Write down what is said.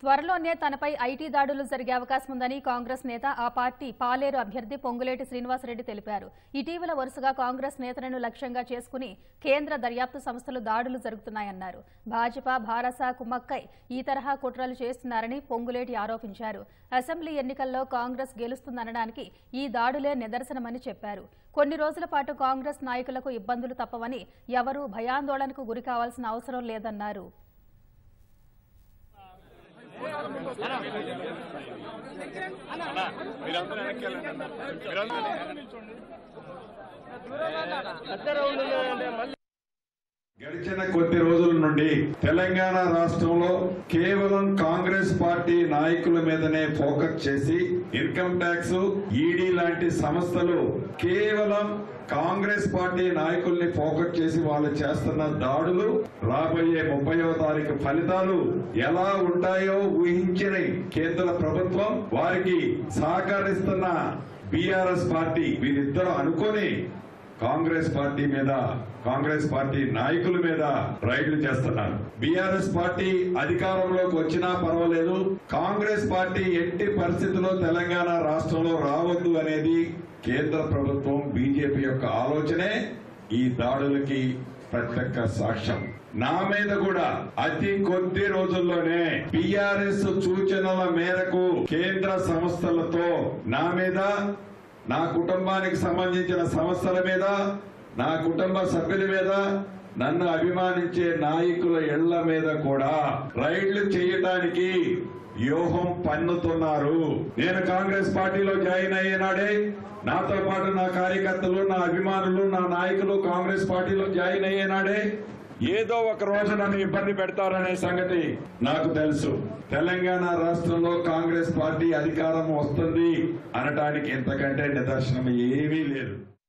త్వరలోనే తనపై ఐటీ దాడులు జరిగే అవకాశం ఉందని కాంగ్రెస్ నేత ఆ పార్టీ పాలేరు అభ్యర్థి పొంగులేటి శ్రీనివాసరెడ్డి తెలిపారు ఇటీవల వరుసగా కాంగ్రెస్ నేతలను లక్ష్యంగా చేసుకుని కేంద్ర దర్యాప్తు సంస్థలు దాడులు జరుగుతున్నాయన్నారు భాజపా భారస కుమ్మక్కై ఈ తరహా కుట్రలు చేస్తున్నారని పొంగులేటి ఆరోపించారు అసెంబ్లీ ఎన్నికల్లో కాంగ్రెస్ గెలుస్తుందనడానికి ఈ దాడులే నిదర్శనమని చెప్పారు కొన్ని రోజుల పాటు కాంగ్రెస్ నాయకులకు ఇబ్బందులు తప్పవని ఎవరూ భయాందోళనకు గురి కావాల్సిన అవసరం లేదన్నారు గడిచిన కొద్ది రోజుల నుండి తెలంగాణ రాష్ట్రంలో కేవలం కాంగ్రెస్ పార్టీ నాయకుల మీదనే ఫోకస్ చేసి ఇన్కమ్ ట్యాక్స్ ఈడీ లాంటి సంస్థలు కేవలం కాంగ్రెస్ పార్టీ నాయకుల్ని ఫోకస్ చేసి వాళ్ళు చేస్తున్న దాడులు రాబోయే ముప్పైవ తారీఖు ఫలితాలు ఎలా ఉంటాయో ఊహించని కేంద్ర ప్రభుత్వం వారికి సహకరిస్తున్న బీఆర్ఎస్ పార్టీ వీరిద్దరూ అనుకొని కాంగ్రెస్ పార్టీ మీద కాంగ్రెస్ పార్టీ నాయకుల మీద రైడ్లు చేస్తున్నారు బీఆర్ఎస్ పార్టీ అధికారంలోకి వచ్చినా పర్వాలేదు కాంగ్రెస్ పార్టీ ఎట్టి పరిస్థితుల్లో తెలంగాణ రాష్ట్రంలో రావద్దు అనేది కేంద్ర ప్రభుత్వం బీజేపీ యొక్క ఆలోచనే ఈ దాడులకి ప్రత్యక్ష సాక్ష్యం నా మీద కూడా అతి కొద్ది రోజుల్లోనే బీఆర్ఎస్ సూచనల మేరకు కేంద్ర సంస్థలతో నా మీద నా కుటుంబానికి సంబంధించిన సమస్యల మీద నా కుటుంబ సభ్యుల మీద నన్ను అభిమానించే నాయకుల ఇళ్ల మీద కూడా రైడ్లు చేయడానికి వ్యూహం పన్నుతున్నారు నేను కాంగ్రెస్ పార్టీలో జాయిన్ అయ్యేనాడే నాతో పాటు నా కార్యకర్తలు నా అభిమానులు నా నాయకులు కాంగ్రెస్ పార్టీలో జాయిన్ అయ్యేనాడే ఏదో ఒక రోజు నన్ను ఇబ్బంది పెడతారనే సంగతి నాకు తెలుసు తెలంగాణ రాష్ట్రంలో కాంగ్రెస్ పార్టీ అధికారం వస్తుంది అనటానికి ఇంతకంటే నిదర్శనం ఏమీ లేదు